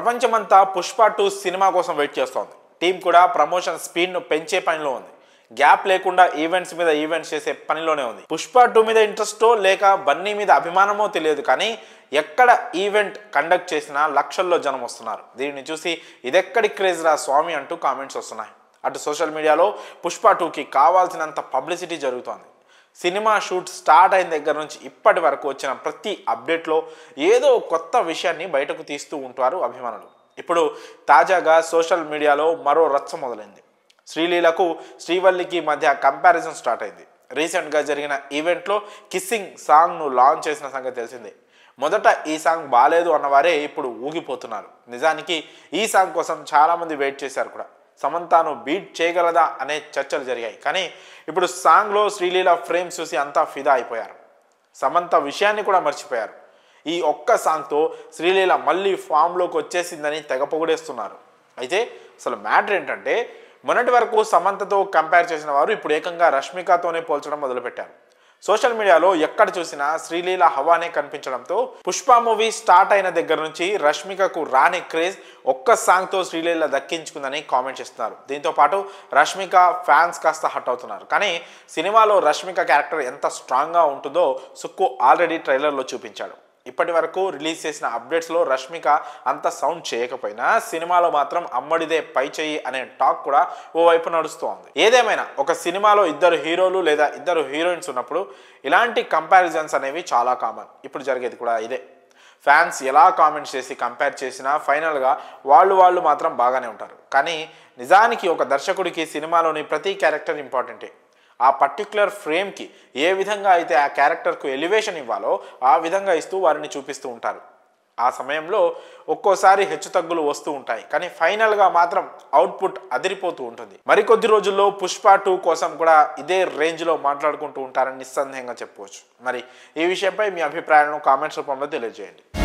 ప్రపంచమంతా Pushpa two cinema కోసం wait చేస్తోంది టీం కూడా ప్రమోషన్ స్పీడ్ను పెంచే పనిలో ఉంది గ్యాప్ లేకుండా ఈవెంట్స్ మీద ఈవెంట్స్ చేసే పనిలోనే ఉంది పుష్ప టూ మీద ఇంట్రెస్టో లేక బన్నీ మీద అభిమానమో తెలియదు కానీ ఎక్కడ ఈవెంట్ కండక్ట్ చేసినా లక్షల్లో జనం వస్తున్నారు దీనిని చూసి ఇదెక్కడి క్రేజ్ రా స్వామి అంటూ కామెంట్స్ వస్తున్నాయి అటు సోషల్ మీడియాలో పుష్ప టూకి కావాల్సినంత పబ్లిసిటీ జరుగుతోంది సినిమా షూట్ స్టార్ట్ అయిన దగ్గర నుంచి ఇప్పటి వరకు వచ్చిన ప్రతి అప్డేట్లో ఏదో కొత్త విషయాన్ని బయటకు తీస్తూ ఉంటారు అభిమానులు ఇప్పుడు తాజాగా సోషల్ మీడియాలో మరో రచ్చ మొదలైంది శ్రీలీలకు శ్రీవల్లికి మధ్య కంపారిజన్ స్టార్ట్ అయింది రీసెంట్గా జరిగిన ఈవెంట్లో కిస్సింగ్ సాంగ్ను లాంచ్ చేసిన సంగతి తెలిసిందే మొదట ఈ సాంగ్ బాగాలేదు అన్నవారే ఇప్పుడు ఊగిపోతున్నారు నిజానికి ఈ సాంగ్ కోసం చాలామంది వెయిట్ చేశారు కూడా సమంతాను బీట్ చేయగలదా అనే చర్చలు జరిగాయి కానీ ఇప్పుడు సాంగ్లో శ్రీలీల ఫ్రేమ్స్ చూసి అంతా ఫిదా అయిపోయారు సమంత విషయాన్ని కూడా మర్చిపోయారు ఈ ఒక్క సాంగ్తో శ్రీలీల మళ్ళీ ఫామ్లోకి వచ్చేసిందని తెగ పొగిడేస్తున్నారు అయితే అసలు మ్యాటర్ ఏంటంటే మొన్నటి వరకు సమంతతో కంపేర్ చేసిన వారు ఇప్పుడు ఏకంగా రష్మికతోనే పోల్చడం మొదలుపెట్టారు సోషల్ మీడియాలో ఎక్కడ చూసినా శ్రీలీల హవానే కనిపించడంతో పుష్ప మూవీ స్టార్ట్ అయిన దగ్గర నుంచి రష్మికకు రాని క్రేజ్ ఒక్క సాంగ్తో శ్రీలీల దక్కించుకుందని కామెంట్ చేస్తున్నారు దీంతో పాటు రష్మిక ఫ్యాన్స్ కాస్త హట్ అవుతున్నారు కానీ సినిమాలో రష్మిక క్యారెక్టర్ ఎంత స్ట్రాంగ్గా ఉంటుందో సుక్కు ఆల్రెడీ ట్రైలర్లో చూపించాడు ఇప్పటి వరకు రిలీజ్ చేసిన అప్డేట్స్లో రష్మిక అంత సౌండ్ చేయకపోయినా సినిమాలో మాత్రం అమ్మడిదే పై చెయ్యి అనే టాక్ కూడా ఓవైపు నడుస్తోంది ఏదేమైనా ఒక సినిమాలో ఇద్దరు హీరోలు లేదా ఇద్దరు హీరోయిన్స్ ఉన్నప్పుడు ఇలాంటి కంపారిజన్స్ అనేవి చాలా కామన్ ఇప్పుడు జరిగేది కూడా ఇదే ఫ్యాన్స్ ఎలా కామెంట్స్ చేసి కంపేర్ చేసినా ఫైనల్గా వాళ్ళు వాళ్ళు మాత్రం బాగానే ఉంటారు కానీ నిజానికి ఒక దర్శకుడికి సినిమాలోని ప్రతి క్యారెక్టర్ ఇంపార్టెంటే ఆ పర్టిక్యులర్ ఫ్రేమ్కి ఏ విధంగా అయితే ఆ క్యారెక్టర్కు ఎలివేషన్ ఇవ్వాలో ఆ విధంగా ఇస్తూ వారిని చూపిస్తూ ఉంటారు ఆ సమయంలో ఒక్కోసారి హెచ్చుతగ్గులు వస్తూ ఉంటాయి కానీ ఫైనల్గా మాత్రం అవుట్పుట్ అదిరిపోతూ ఉంటుంది మరికొద్ది రోజుల్లో పుష్ప టూ కోసం కూడా ఇదే రేంజ్లో మాట్లాడుకుంటూ ఉంటారని నిస్సందేహంగా చెప్పుకోవచ్చు మరి ఈ విషయంపై మీ అభిప్రాయాలను కామెంట్స్ రూపంలో తెలియజేయండి